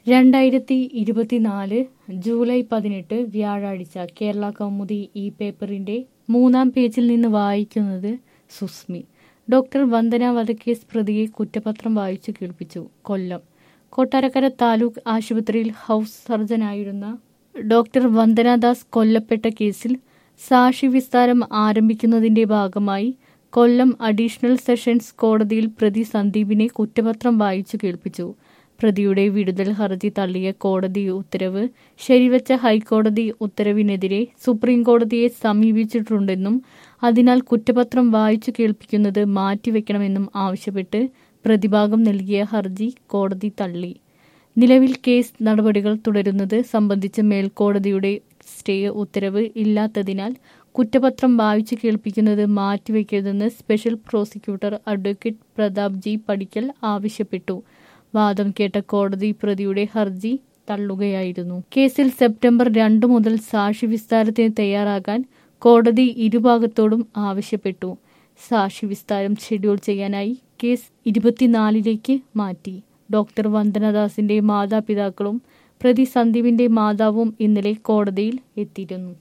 രണ്ടായിരത്തി ഇരുപത്തിനാല് ജൂലൈ പതിനെട്ട് വ്യാഴാഴ്ച കേരള കൗമുദി ഈ പേപ്പറിന്റെ മൂന്നാം പേജിൽ നിന്ന് വായിക്കുന്നത് സുസ്മി ഡോക്ടർ വന്ദന വധക്കേസ് പ്രതിയെ കുറ്റപത്രം വായിച്ചു കേൾപ്പിച്ചു കൊല്ലം കൊട്ടാരക്കര താലൂക്ക് ആശുപത്രിയിൽ ഹൗസ് സർജനായിരുന്ന ഡോക്ടർ വന്ദനദാസ് കൊല്ലപ്പെട്ട കേസിൽ സാക്ഷി വിസ്താരം ആരംഭിക്കുന്നതിന്റെ ഭാഗമായി കൊല്ലം അഡീഷണൽ സെഷൻസ് കോടതിയിൽ പ്രതി സന്ദീപിനെ കുറ്റപത്രം വായിച്ചു കേൾപ്പിച്ചു പ്രതിയുടെ വിടുതൽ ഹർജി തള്ളിയ കോടതി ഉത്തരവ് ശരിവച്ച ഹൈക്കോടതി ഉത്തരവിനെതിരെ സുപ്രീം കോടതിയെ സമീപിച്ചിട്ടുണ്ടെന്നും അതിനാൽ കുറ്റപത്രം വായിച്ചു കേൾപ്പിക്കുന്നത് മാറ്റിവെക്കണമെന്നും ആവശ്യപ്പെട്ട് പ്രതിഭാഗം നൽകിയ ഹർജി കോടതി തള്ളി നിലവിൽ കേസ് നടപടികൾ തുടരുന്നത് സംബന്ധിച്ച് മേൽക്കോടതിയുടെ സ്റ്റേ ഉത്തരവ് ഇല്ലാത്തതിനാൽ കുറ്റപത്രം വായിച്ചു കേൾപ്പിക്കുന്നത് മാറ്റിവെക്കരുതെന്ന് special prosecutor advocate Prathap G Padickal ആവശ്യപ്പെട്ടു വാദം കേട്ട കോടതി പ്രതിയുടെ ഹർജി തള്ളുകയായിരുന്നു കേസിൽ സെപ്റ്റംബർ രണ്ടു മുതൽ സാക്ഷി വിസ്താരത്തിന് തയ്യാറാകാൻ കോടതി ഇരുഭാഗത്തോടും ആവശ്യപ്പെട്ടു സാക്ഷി വിസ്താരം ഷെഡ്യൂൾ ചെയ്യാനായി കേസ് ഇരുപത്തിനാലിലേക്ക് മാറ്റി ഡോക്ടർ വന്ദനദാസിന്റെ മാതാപിതാക്കളും പ്രതി സന്ദീപിന്റെ മാതാവും ഇന്നലെ കോടതിയിൽ എത്തിയിരുന്നു